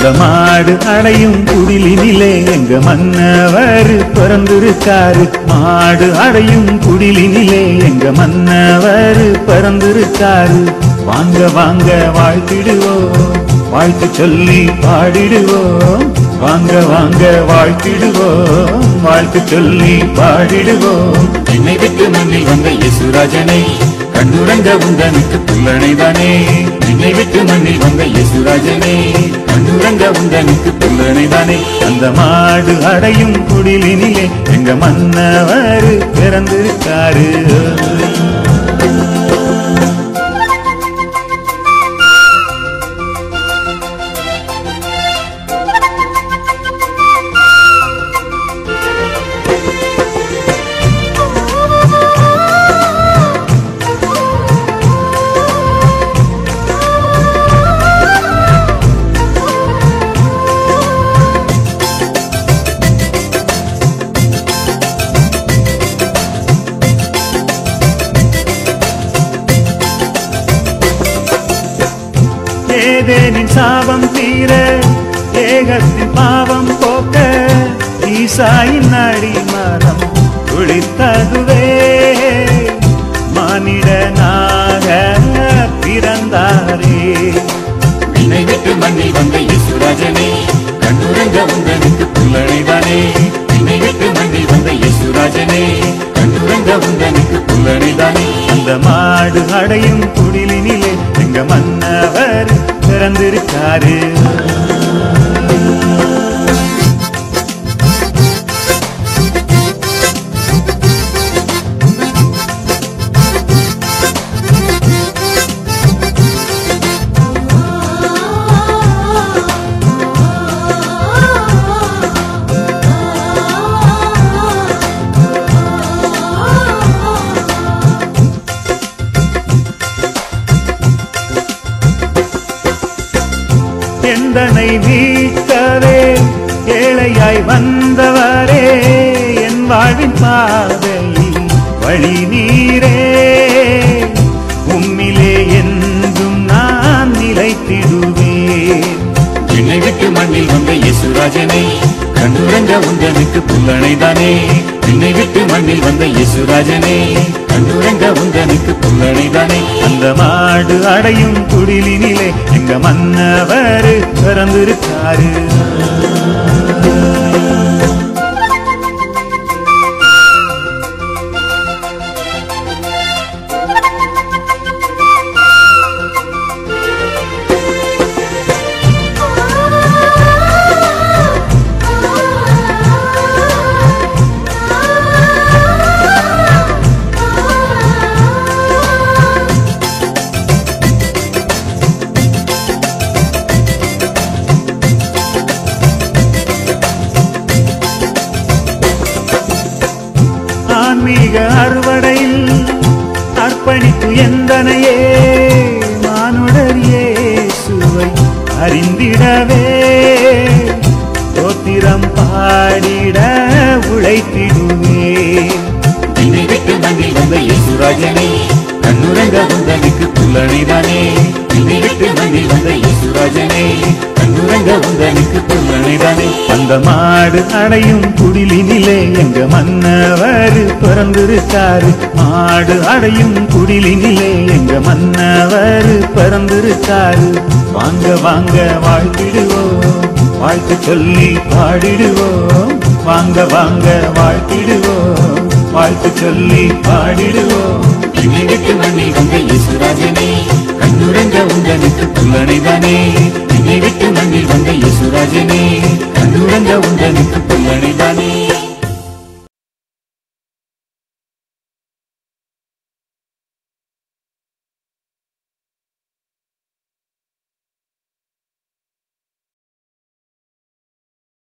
அந்த மாடு அடையும் குடிலினிலே எங்க மன்னவர் பிறந்திருக்காரு மாடு அடையும் குடிலினிலே எங்க மன்னவர் பிறந்திருக்காரு வாங்க வாங்க வாழ்த்திடுவோம் வாழ்த்து சொல்லி பாடிடுவோம் வாங்க வாங்க வாழ்த்திடுவோம் வாழ்த்து சொல்லி பாடிடுவோம் என்னை விட்டு மண்ணில் வந்த இயேசுராஜனை கண்ணுறங்க உந்தனுக்கு புல்லணைதானே என்னை விட்டு மண்ணில் வந்த இயேசுராஜனே கண்ணுறங்க உந்தனுக்கு புல்லணைதானே அந்த மாடு அடையும் குடிலினிலே எங்க மன்னவர் பிறந்திருக்காரு ஏதேனின் சாபம் தீர ஏகத்தின் பாவம் போக்க ஈசாயின் அடிமரம் குளித்ததுவே மனிதனாக பிறந்தாரே என்னை விட்டு மண்ணில் வந்த இயேசுராஜனே கண்ணுறங்க உந்தனுக்கு புல்லணைதானே என்னை விட்டு மண்ணில் வந்த இயேசுராஜனே கண்ணுறங்க உந்தனுக்கு புல்லணைதானே அந்த மாடு அடையும் குடிலினிலே எங்க மன்னவர் பிறந்திருக்காரு எந்தனை மீட்கவே ஏழையாய் வந்தவரே என் வாழ்வின் பாதையில் வழி நீரே உம்மிலே என்றும் நான் நிலைத்திடுவேன் என்னை விட்டு மண்ணில் வந்த இயேசுராஜனே கண்ணுறங்க உந்தனுக்கு புல்லணைதானே என்னை விட்டு மண்ணில் வந்த இயேசுராஜனே கண்ணுறங்க உந்தனுக்கு புல்லணைதானே அந்த மாடு அடையும் குடிலினிலே எங்க மன்னவர் பிறந்திருக்காரு ஆன்மீக அறுவடையில் அர்ப்பணித்து எந்தனையே மானுடர் இயேசுவை அறிந்திடவே தோத்திரம் பாடிட உழைத்திடுவேன் என்னை விட்டு மண்ணில் வந்த இயேசுராஜனே கண்ணுறங்க உந்தனுக்கு புல்லணைதானே என்னை விட்டு மண்ணில் வந்த இயேசுராஜனே கண்ணுறங்க உந்தனுக்கு புல்லணைதானே அந்த மாடு அடையும் குடிலினிலே எங்க மன்னவர் பிறந்திருக்காரு மாடு அடையும் குடிலினிலே எங்க மன்னவர் பிறந்திருக்காரு வாங்க வாங்க வாழ்த்திடுவோம் வாழ்த்து சொல்லி பாடிடுவோம் வாங்க வாங்க வாழ்த்திடுவோம் வாழ்த்து சொல்லி பாடிடுவோம் என்னை விட்டு மண்ணில் வந்த இயேசுராஜனே கண்ணுறங்க உந்தனுக்கு புல்லணைதானே என்னை விட்டு மண்ணில் வந்த இயேசுராஜனே கண்ணுறங்க உந்தனுக்கு புல்லணைதானே